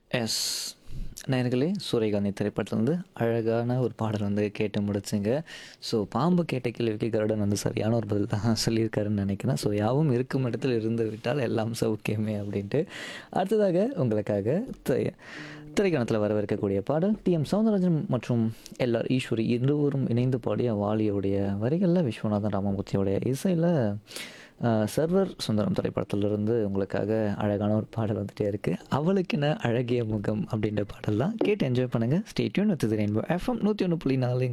S நேயர்களே சூரியகாந்தி திரைப்படத்துலேருந்து அழகான ஒரு பாடல் வந்து கேட்டு முடிச்சுங்க ஸோ பாம்பு கேட்ட கேள்விக்கு கருடன் வந்து சரியான ஒரு பதில் தான் சொல்லியிருக்காருன்னு நினைக்கிறேன் ஸோ யாவும் இருக்கும் இடத்தில் இருந்து விட்டால் எல்லாம் சௌக்கியமே அப்படின்ட்டு அடுத்ததாக உங்களுக்காக திரை திரைக்கணத்தில் வரவிருக்கக்கூடிய பாடல் டி எம் சௌந்தரராஜன் மற்றும் எல்ஆர் ஈஸ்வரி இருவரும் இணைந்து பாடிய வாலியோடைய வரிகளில் விஸ்வநாதன் ராமமூர்த்தியோடைய இசையில் சர்வர் சுந்தரம் திரைப்படத்திலிருந்து உங்களுக்காக அழகான ஒரு பாடல் வந்துட்டே இருக்குது அவளுக்கென அழகிய முகம் அப்படின்ற பாடல் தான் கேட்டு என்ஜாய் பண்ணுங்கள் ஸ்டேட்யூன் வித் ரெயின்போ எஃப்எம் நூற்றி ஒன்று புள்ளி நாலு